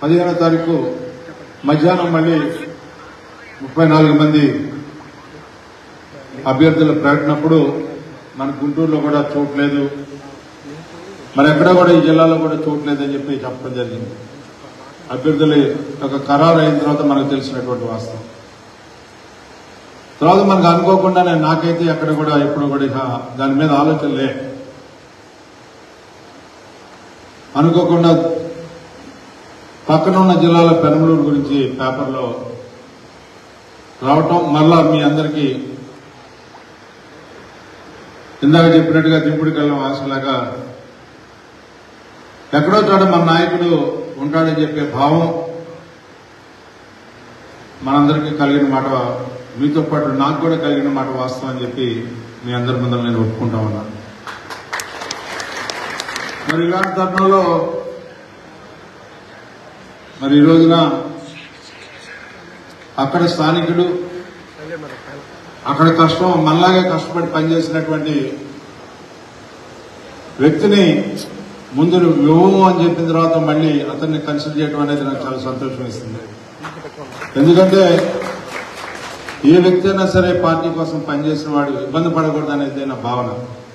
పదిహేనో తారీఖు మధ్యాహ్నం మళ్ళీ ముప్పై నాలుగు మంది అభ్యర్థుల ప్రకటనప్పుడు మన గుంటూరులో కూడా చోట్లేదు మరి ఎక్కడ కూడా ఈ జిల్లాలో కూడా చోట్లేదని చెప్పి చెప్పడం జరిగింది అభ్యర్థులు ఒక ఖరారు అయిన తర్వాత మనకు తెలిసినటువంటి వాస్తవం తర్వాత మనకు అనుకోకుండా నేను నాకైతే ఎక్కడ కూడా ఎప్పుడు కూడా ఇక దాని మీద ఆలోచన లే అనుకోకుండా పక్కన ఉన్న జిల్లాల పెనమలూరు గురించి పేపర్లో రావటం మళ్ళా మీ అందరికీ ఇందాక చెప్పినట్టుగా దింపుడు కళ్ళం ఆశలాగా ఎక్కడో చోట మన నాయకుడు ఉంటాడని చెప్పే భావం మనందరికీ కలిగిన మాట మీతో పాటు నాకు కూడా కలిగిన మాట వాస్తవం అని చెప్పి మీ అందరి ముందర నేను ఒప్పుకుంటా ఉన్నాను మరి ఇలాంటి తరుణంలో మరి ఈ రోజున అక్కడ స్థానికుడు అక్కడ కష్టం మనలాగే కష్టపడి పనిచేసినటువంటి వ్యక్తిని ముందు ఇవ్వము అని చెప్పిన తర్వాత మళ్ళీ అతన్ని కన్సిడర్ చేయడం అనేది నాకు చాలా సంతోషం ఇస్తుంది ఎందుకంటే ఏ వ్యక్తి అయినా సరే పార్టీ కోసం పనిచేసిన వాడు ఇబ్బంది పడకూడదు అనేది నా భావన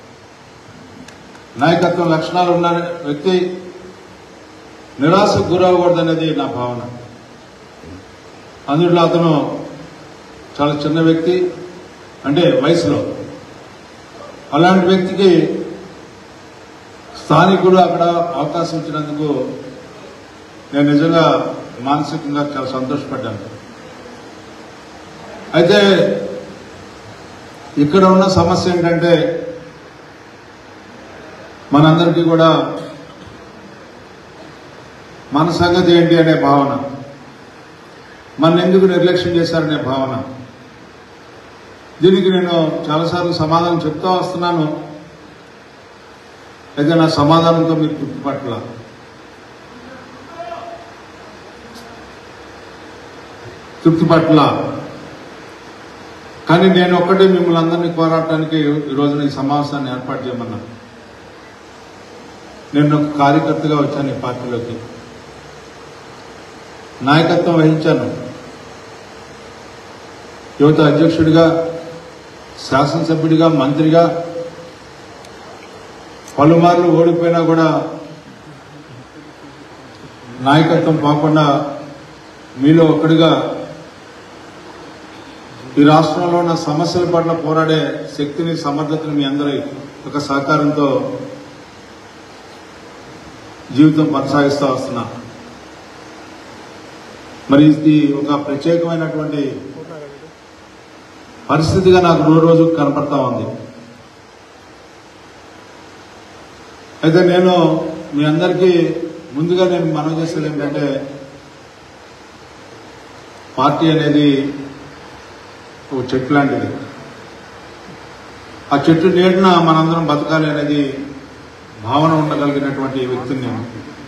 నాయకత్వం లక్షణాలు ఉన్న వ్యక్తి నిరాశకు గురవకూడదు అనేది నా భావన అందులో అతను చాలా చిన్న వ్యక్తి అంటే వయసులో అలాంటి వ్యక్తికి స్థానికుడు అక్కడ అవకాశం ఇచ్చినందుకు నేను నిజంగా మానసికంగా చాలా సంతోషపడ్డాను అయితే ఇక్కడ ఉన్న సమస్య ఏంటంటే మనందరికీ కూడా మన సంగతి ఏంటి అనే భావన మన ఎందుకు నిర్లక్ష్యం చేశారనే భావన దీనికి నేను చాలాసార్లు సమాధానం చెప్తా వస్తున్నాను అయితే నా సమాధానంతో మీరు గుర్తుపట్ల తృప్తి పట్ల కానీ నేను ఒక్కటే మిమ్మల్ని అందరినీ కోరాటానికి ఈ రోజున ఈ సమావేశాన్ని ఏర్పాటు చేయమన్నా నేను ఒక కార్యకర్తగా వచ్చాను ఈ పార్టీలోకి నాయకత్వం వహించాను యువత అధ్యక్షుడిగా శాసనసభ్యుడిగా మంత్రిగా పలుమార్లు ఓడిపోయినా కూడా నాయకత్వం పోకుండా మీలో ఒక్కడిగా ఈ రాష్ట్రంలో ఉన్న సమస్యల పట్ల పోరాడే శక్తిని సమర్థతని మీ అందరి ఒక సహకారంతో జీవితం కొనసాగిస్తూ వస్తున్నా మరి ఇది ఒక ప్రత్యేకమైనటువంటి పరిస్థితిగా నాకు రోజు రోజు కనపడతా ఉంది అయితే నేను మీ అందరికీ ముందుగా నేను మనవి చేసేది ఏంటంటే పార్టీ అనేది ఒక చెట్టు లాంటిది ఆ చెట్టు నీడన మనందరం బతకాలి అనేది భావన ఉండగలిగినటువంటి వ్యక్తిని నేను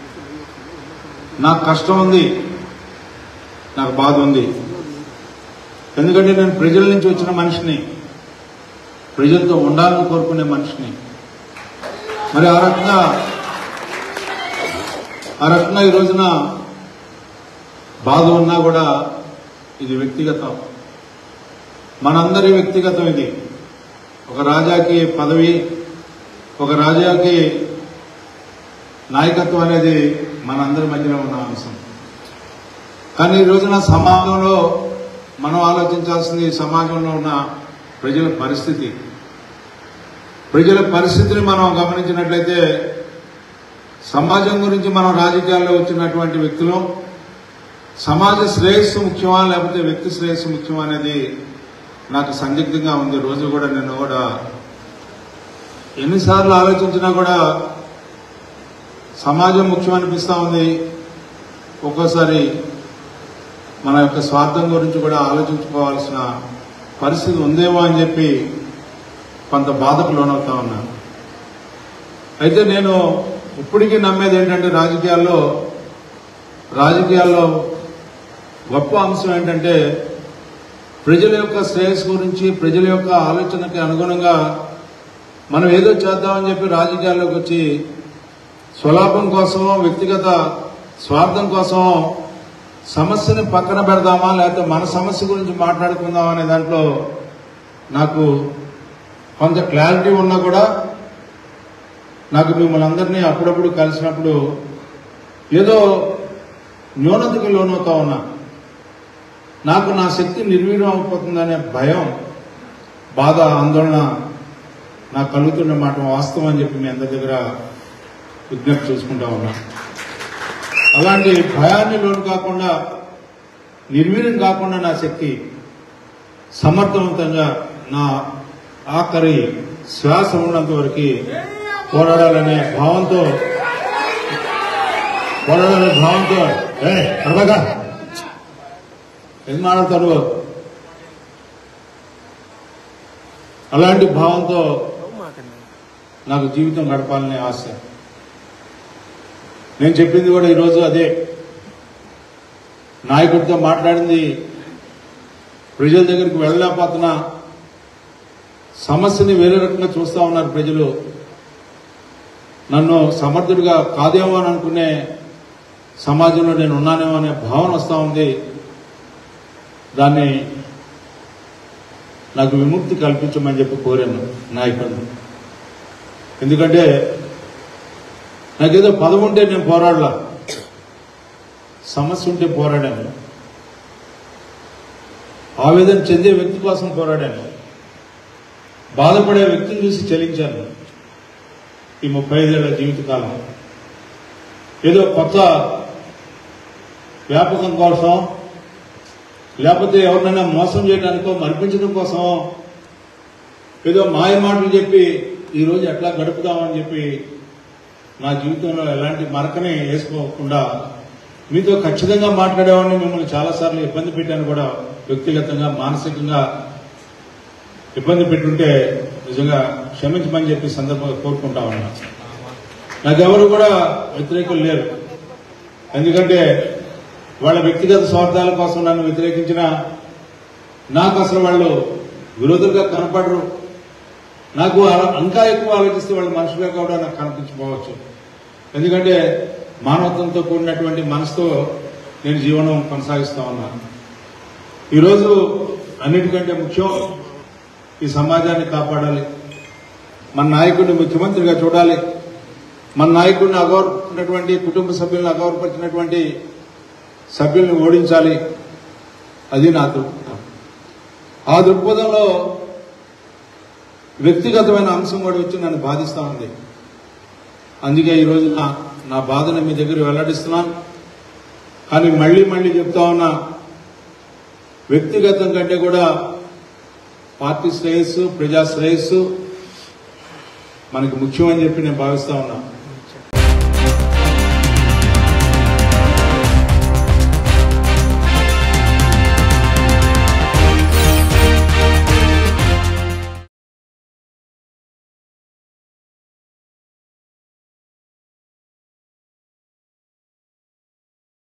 నాకు కష్టం ఉంది నాకు బాధ ఉంది ఎందుకంటే నేను ప్రజల నుంచి వచ్చిన మనిషిని ప్రజలతో ఉండాలని కోరుకునే మనిషిని మరి ఆ రకంగా ఆ రకంగా ఈ రోజున బాధ ఉన్నా కూడా ఇది వ్యక్తిగతం మనందరి వ్యక్తిగతం ఇది ఒక రాజాకి పదవి ఒక రాజాకి నాయకత్వం అనేది మనందరి మధ్యలో ఉన్న అంశం కానీ ఈ రోజున సమాజంలో మనం ఆలోచించాల్సింది సమాజంలో ఉన్న ప్రజల పరిస్థితి ప్రజల పరిస్థితిని మనం గమనించినట్లయితే సమాజం గురించి మనం రాజకీయాల్లో వచ్చినటువంటి వ్యక్తులు సమాజ శ్రేయస్సు ముఖ్యమా లేకపోతే వ్యక్తి శ్రేయస్సు ముఖ్యమా అనేది నాకు సందిగ్ధంగా ఉంది రోజు కూడా నేను కూడా ఎన్నిసార్లు ఆలోచించినా కూడా సమాజం ముఖ్యం అనిపిస్తూ ఉంది ఒక్కోసారి మన యొక్క స్వార్థం గురించి కూడా ఆలోచించుకోవాల్సిన పరిస్థితి ఉందేమో అని చెప్పి కొంత బాధకు లోనవుతా ఉన్నాను అయితే నేను ఇప్పటికీ నమ్మేది ఏంటంటే రాజకీయాల్లో రాజకీయాల్లో గొప్ప అంశం ఏంటంటే ప్రజల యొక్క శ్రేయస్సు గురించి ప్రజల యొక్క ఆలోచనకి అనుగుణంగా మనం ఏదో చేద్దామని చెప్పి రాజకీయాల్లోకి వచ్చి స్వలాభం కోసమో వ్యక్తిగత స్వార్థం కోసం సమస్యని పక్కన పెడదామా లేకపోతే మన సమస్య గురించి మాట్లాడుకుందామా అనే దాంట్లో నాకు కొంత క్లారిటీ ఉన్నా కూడా నాకు మిమ్మల్ని అందరినీ అప్పుడప్పుడు కలిసినప్పుడు ఏదో న్యూనతకి లోనవుతా ఉన్నా నాకు నా శక్తి నిర్వీర్యం అయిపోతుందనే భయం బాధ ఆందోళన నాకు కలుగుతున్న మాట వాస్తవం అని చెప్పి మీ అందరి దగ్గర విజ్ఞప్తి చూసుకుంటా ఉన్నా అలాంటి భయాన్ని లోను కాకుండా నిర్వీర్యం కాకుండా నా శక్తి సమర్థవంతంగా నా ఆఖరి శ్వాస ఉన్నంత వరకు పోరాడాలనే భావంతో పోరాడాలనే భావంతో ఏ అడవగా ఏం మాట్లాడతారు అలాంటి భావంతో నాకు జీవితం గడపాలనే ఆశ నేను చెప్పింది కూడా ఈరోజు అదే నాయకుడితో మాట్లాడింది ప్రజల దగ్గరికి వెళ్ళలేకపోతున్నా సమస్యని వేరే రకంగా చూస్తా ఉన్నారు ప్రజలు నన్ను సమర్థుడిగా కాదేమో అని అనుకునే సమాజంలో నేను ఉన్నానేమో అనే భావన వస్తూ ఉంది దాన్ని నాకు విముక్తి కల్పించమని చెప్పి కోరాను నాయకుడిని ఎందుకంటే నాకేదో పదవి ఉంటే నేను పోరాడలా సమస్య ఉంటే పోరాడాను ఆవేదన చెందే వ్యక్తి కోసం పోరాడాను బాధపడే వ్యక్తిని చూసి చలించాను ఈ ముప్పై ఐదేళ్ల జీవితకాలం ఏదో కొత్త వ్యాపకం కోసం లేకపోతే ఎవరినైనా మోసం చేయడానికో మరిపించడం కోసం ఏదో మాయ మాటలు చెప్పి ఈరోజు ఎట్లా గడుపుదామని చెప్పి నా జీవితంలో ఎలాంటి మరకని వేసుకోకుండా మీతో ఖచ్చితంగా మాట్లాడేవాడిని మిమ్మల్ని చాలాసార్లు ఇబ్బంది పెట్టాను కూడా వ్యక్తిగతంగా మానసికంగా ఇబ్బంది పెట్టుంటే నిజంగా క్షమించమని చెప్పి సందర్భంగా కోరుకుంటా ఉన్నా నాకెవరు కూడా వ్యతిరేకులు లేరు ఎందుకంటే వాళ్ళ వ్యక్తిగత స్వార్థాల కోసం నన్ను వ్యతిరేకించిన నాకు అసలు వాళ్ళు విరోధులుగా కనపడరు నాకు అలా- ఇంకా ఎక్కువ ఆలోచిస్తే వాళ్ళు మనుషులుగా కూడా నాకు కనిపించకపోవచ్చు ఎందుకంటే మానవత్వంతో కూడినటువంటి మనసుతో నేను జీవనం కొనసాగిస్తా ఉన్నాను ఈరోజు అన్నిటికంటే ముఖ్యం ఈ సమాజాన్ని కాపాడాలి మన నాయకుడిని ముఖ్యమంత్రిగా చూడాలి మన నాయకుడిని అగౌరవటువంటి కుటుంబ సభ్యులను అగౌరవపరిచినటువంటి సభ్యుల్ని ఓడించాలి అది నా దృక్పథం ఆ దృక్పథంలో వ్యక్తిగతమైన అంశం కూడా వచ్చి నన్ను బాధిస్తా ఉంది అందుకే ఈరోజు నా నా బాధను మీ దగ్గర వెల్లడిస్తున్నాను కానీ మళ్ళీ మళ్ళీ చెప్తా ఉన్నా వ్యక్తిగతం కంటే కూడా పార్టీ శ్రేయస్సు ప్రజా శ్రేయస్సు మనకి ముఖ్యమని చెప్పి నేను భావిస్తా ఉన్నా